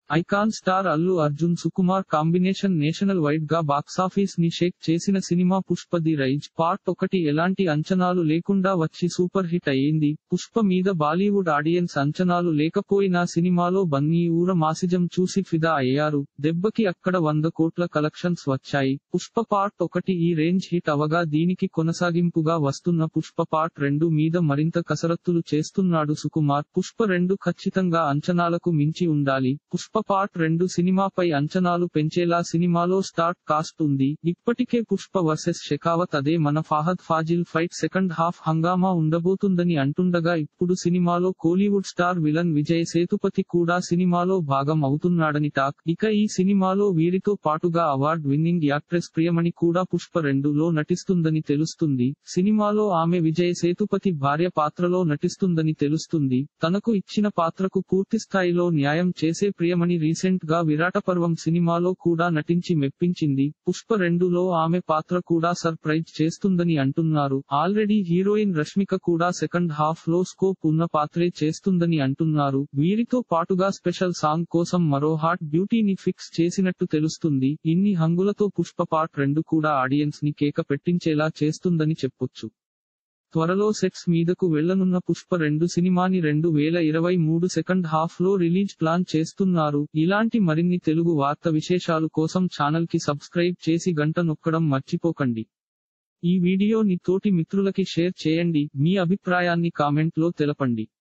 icon star Allu Arjun Sukumar combination national wide గా box office ని shake చేసిన cinema Pushpa the rise part ఒకటి ఎలాంటి అంచనాలు లేకుండా వచ్చి సూపర్ హిట్ అయ్యింది పుష్ప మీద బాలీవుడ్ ఆడియన్స్ అంచనాలు లేకపోయినా సినిమాలో బన్నీ ఊర మాసిజం చూసి ఫిదా అయ్యారు దెబ్బకి అక్కడ వంద కోట్ల కలెక్షన్స్ వచ్చాయి పుష్ప పార్ట్ ఒకటి ఈ రేంజ్ హిట్ అవగా దీనికి కొనసాగింపుగా వస్తున్న పుష్ప పార్ట్ రెండు మీద మరింత కసరత్తులు చేస్తున్నాడు సుకుమార్ పుష్ప రెండు ఖచ్చితంగా అంచనాలకు మించి ఉండాలి పుష్ప పార్ట్ రెండు సినిమాపై అంచనాలు పెంచేలా సినిమాలో స్టార్ట్ కాస్ట్ ఉంది ఇప్పటికే పుష్ప వర్సెస్ షెకావత్ అదే మన Fahadh Faasil fight second half హంగామా ఉండబోతుందని అంటుండగా ఇప్పుడు సినిమాలో కోలీవుడ్ స్టార్ విలన్ విజయ్ సేతుపతి కూడా సినిమాలో భాగం అవుతున్నాడని టాక్ ఇక ఈ సినిమాలో వీరితో పాటుగా అవార్డ్ విన్నింగ్ యాక్ట్రెస్ ప్రియమణి కూడా పుష్ప రెండులో నటిస్తుందని తెలుస్తుంది సినిమాలో ఆమె విజయ్ సేతుపతి భార్య పాత్రలో నటిస్తుందని తెలుస్తుంది తనకు ఇచ్చిన పాత్రకు పూర్తి స్థాయిలో న్యాయం చేసే ప్రియమణి రీసెంట్ గా విరాటపర్వం సినిమాలో కూడా నటించి మెప్పించింది పుష్ప రెండులో ఆమె పాత్ర కూడా సర్ప్రైజ్ చేస్తుందని అంటున్నారు ఆల్రెడీ హీరోయిన్ రష్మిక కూడా సెకండ్ హాఫ్ లో స్కోప్ ఉన్న పాత్రే చేస్తుందని అంటున్నారు వీరితో పాటుగా స్పెషల్ సాంగ్ కోసం మరో హాట్ బ్యూటీని ఫిక్స్ చేసినట్టు తెలుస్తుంది ఇన్ని హంగులతో పుష్ప పార్ట్ రెండు కూడా ఆడియన్స్ ని కేక పెట్టించేలా చేస్తుందని చెప్పొచ్చు త్వరలో సెట్స్ మీదకు వెళ్లనున్న పుష్ప రెండు సినిమాని రెండు వేల ఇరవై మూడు సెకండ్ హాఫ్ లో రిలీజ్ ప్లాన్ చేస్తున్నారు ఇలాంటి మరిన్ని తెలుగు వార్త విశేషాలు కోసం ఛానల్ కి సబ్స్క్రైబ్ చేసి గంట నొక్కడం మర్చిపోకండి ఈ వీడియోని తోటి మిత్రులకి షేర్ చేయండి మీ అభిప్రాయాన్ని కామెంట్ లో తెలపండి